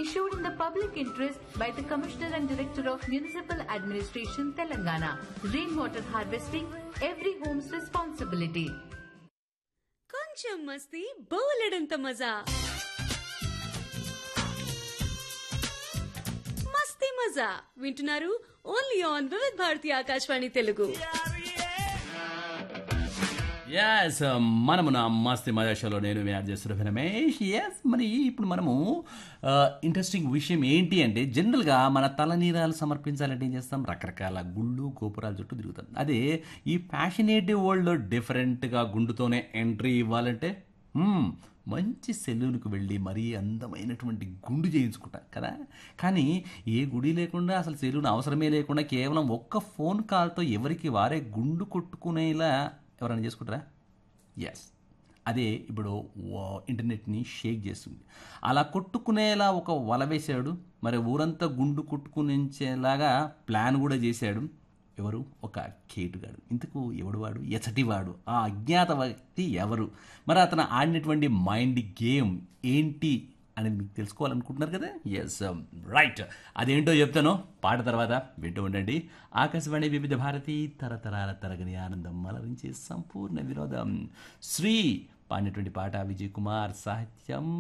issued in the public interest by the Commissioner and Director of Municipal Administration, Telangana. Rainwater harvesting, every home's responsibility. కొంచెం మస్తీ బోలెడంత మజా మస్తీ మజా వింటున్నారు ఓన్లీ ఆన్ వివిధ్ భారతి ఆకాశవాణి తెలుగు ఎస్ మనము నా మస్తి మజా షోలో నేను యాడ్ చేస్తున్న రమేష్ ఎస్ మరి ఇప్పుడు మనము ఇంట్రెస్టింగ్ విషయం ఏంటి అంటే జనరల్గా మన తలనీరాలు సమర్పించాలంటే ఏం చేస్తాం రకరకాల గుళ్ళు గోపురాల చుట్టూ తిరుగుతాం అదే ఈ ఫ్యాషనేటివ్ వరల్డ్లో డిఫరెంట్గా గుండుతోనే ఎంట్రీ ఇవ్వాలంటే మ్మ్, మంచి సెలూన్కి వెళ్ళి మరీ అందమైనటువంటి గుండు చేయించుకుంటాం కదా కానీ ఏ గుడి లేకుండా అసలు సెలూన్ అవసరమే లేకుండా కేవలం ఒక్క ఫోన్ కాల్తో ఎవరికి వారే గుండు కొట్టుకునేలా ఎవరైనా చేసుకుంటారా ఎస్ అదే ఇప్పుడు వా- ఇంటర్నెట్ని షేక్ చేస్తుంది అలా కొట్టుకునేలా ఒక వల వేశాడు మరి ఊరంతా గుండు కొట్టుకునించేలాగా ప్లాన్ కూడా చేశాడు ఎవరు ఒక కేటుగాడు ఇంతకు ఎవడు వాడు ఎచటివాడు ఆ అజ్ఞాత వ్యక్తి ఎవరు మరి అతను ఆడినటువంటి మైండ్ గేమ్ ఏంటి అనేది మీకు తెలుసుకోవాలనుకుంటున్నారు కదా ఎస్ రైట్ అదేంటో చెప్తాను పాట తర్వాత వింటూ ఉండండి ఆకాశవాణి వివిధ భారతి తరతరాల తరగని ఆనందం మలరించే సంపూర్ణ వినోదం శ్రీ పాడినటువంటి పాట విజయ్ కుమార్ సాహిత్యం